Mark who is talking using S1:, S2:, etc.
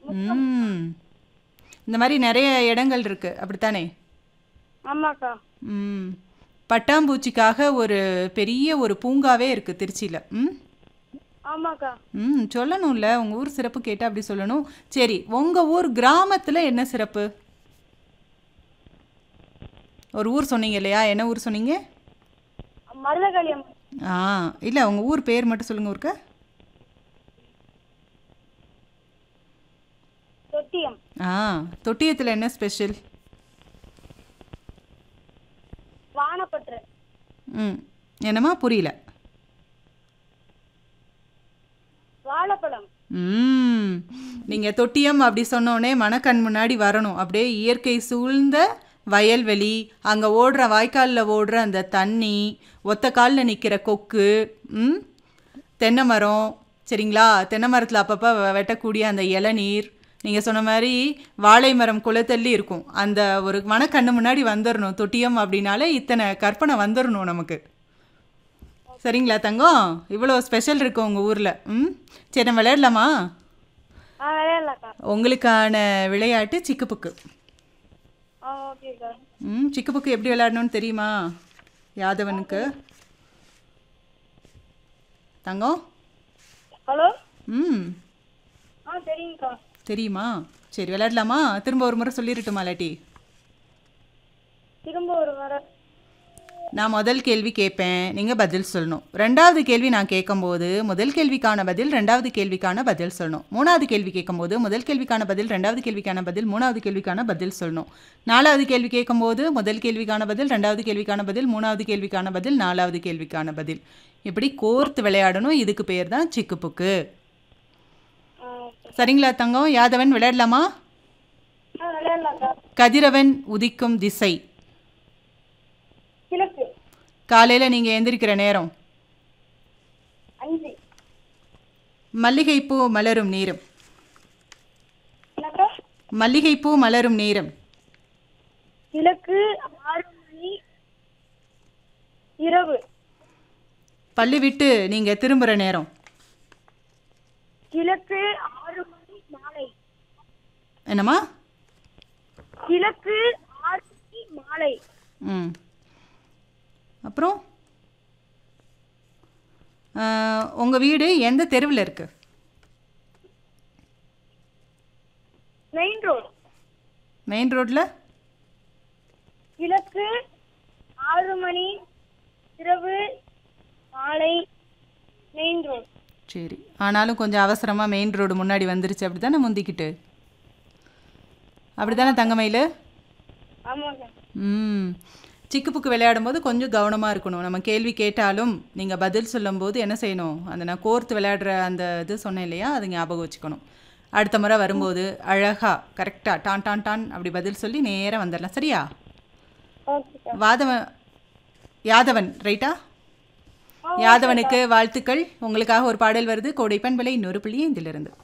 S1: ம் இந்த மாதிரி நிறைய இடங்கள் இருக்கு அப்படித்தானே
S2: ஆமாக்கா
S1: ம் பட்டாம்பூச்சிக்காக ஒரு பெரிய ஒரு பூங்காவே இருக்கு திருச்சியில் ம்
S2: ஆமாக்கா
S1: ம் சொல்லணும்ல உங்கள் ஊர் சிறப்பு கேட்டால் அப்படி சொல்லணும் சரி உங்கள் ஊர் கிராமத்தில் என்ன சிறப்பு ஒரு ஊர் சொன்னீங்க இல்லையா என்ன ஊர் சொன்னீங்க
S2: மருதகாளியம்
S1: ஆ இல்லை உங்கள் ஊர் பேர் மட்டும் சொல்லுங்கள் ஊருக்கு
S2: தொட்டியம்
S1: ஆ தொட்டியத்தில் என்ன ஸ்பெஷல்
S2: வானப்பற்று
S1: ம் என்னம்மா புரியல
S2: வாழைப்பழம்
S1: ம் நீங்கள் தொட்டியம் அப்படி சொன்னோடனே மனக்கண் முன்னாடி வரணும் அப்படியே இயற்கை சூழ்ந்த வயல்வெளி அங்கே ஓடுற வாய்க்காலில் ஓடுற அந்த தண்ணி ஒத்த காலில் நிற்கிற கொக்கு ம் தென்னை மரம் சரிங்களா தென்னை மரத்தில் அப்பப்போ வெட்டக்கூடிய அந்த இளநீர் நீங்கள் சொன்ன மாதிரி வாழை மரம் குளத்தள்ளி இருக்கும் அந்த ஒரு மனக்கண்ணு முன்னாடி வந்துடணும் தொட்டியம் அப்படின்னாலே இத்தனை கற்பனை வந்துடணும் நமக்கு சரிங்களா தங்கம் இவ்வளோ ஸ்பெஷல் இருக்கு உங்கள் ஊரில் ம் சரி நம்ம விளையாடலாமா
S2: ஆ விளையாடலாக்கா
S1: உங்களுக்கான விளையாட்டு சிக்குப்புக்கு
S2: ஆ ஓகேக்கா
S1: ம் சிக்குப்புக்கு எப்படி விளையாடணும்னு தெரியுமா யாதவனுக்கு தங்கம்
S2: ஹலோ
S1: ம்
S2: ஆ சரிங்கக்கா
S1: தெரியுமா சரி விளையாடலாமா திரும்ப ஒரு முறை சொல்லிடட்டுமா இல்லாட்டி
S2: திரும்ப ஒரு வர
S1: நான் முதல் கேள்வி கேட்பேன் நீங்கள் பதில் சொல்லணும் ரெண்டாவது கேள்வி நான் கேட்கும்போது முதல் கேள்விக்கான பதில் ரெண்டாவது கேள்விக்கான பதில் சொல்லணும் மூணாவது கேள்வி கேட்கும்போது முதல் கேள்விக்கான பதில் ரெண்டாவது கேள்விக்கான பதில் மூணாவது கேள்விக்கான பதில் சொல்லணும் நாலாவது கேள்வி கேட்கும்போது முதல் கேள்விக்கான பதில் ரெண்டாவது கேள்விக்கான பதில் மூணாவது கேள்விக்கான பதில் நாலாவது கேள்விக்கான பதில் இப்படி கோர்த்து விளையாடணும் இதுக்கு பேர் தான் சிக்குப்புக்கு
S2: ஆ ஓகே
S1: சரிங்களா தங்கம் யாதவன் விளையாடலாமா
S2: ஆ விளையாடலாக்கா
S1: கதிரவன் உதிக்கும் திசை
S2: கிழக்கு
S1: காலையில் நீங்கள் எந்திரிக்கிற நேரம்
S2: அஞ்சு
S1: மல்லிகைப்பூ மலரும் நேரம்
S2: என்னக்கா
S1: மல்லிகைப்பூ மலரும் நேரம்
S2: கிழக்கு ஆறு மணி இரவு
S1: பள்ளி விட்டு நீங்கள் திரும்புகிற நேரம்
S2: கிழக்கு ஆறு மணி மாலை
S1: என்னம்மா
S2: கிழக்கு ஆறு மணி மாலை
S1: ம் அப்புறம் உங்கள் வீடு எந்த தெருவில் இருக்கு
S2: மெயின் ரோடு
S1: மெயின் ரோட்டில்
S2: கிழக்கு ஆறு மணி இரவு மாலை மெயின் ரோடு
S1: சரி ஆனாலும் கொஞ்சம் அவசரமாக மெயின் ரோடு முன்னாடி வந்துருச்சு அப்படி தானே முந்திக்கிட்டு அப்படி தானே தங்கமயில்
S2: ஆமாக்கா
S1: ம் சிக்குப்புக்கு விளையாடும்போது கொஞ்சம் கவனமாக இருக்கணும் நம்ம கேள்வி கேட்டாலும் நீங்கள் பதில் சொல்லும்போது என்ன செய்யணும் அந்த நான் கோர்த்து விளையாடுற அந்த இது சொன்னேன் இல்லையா அதை ஞாபகம் வச்சுக்கணும் அடுத்த முறை வரும்போது அழகாக கரெக்டாக டான் டான் டான் அப்படி பதில் சொல்லி நேராக வந்துடலாம் சரியா
S2: ஓகேக்கா
S1: வாதவன் யாதவன் ரைட்டா யாதவனுக்கு வாழ்த்துக்கள் உங்களுக்காக ஒரு பாடல் வருது கோடைப்பன் விலை இன்னொரு புள்ளி இதிலிருந்து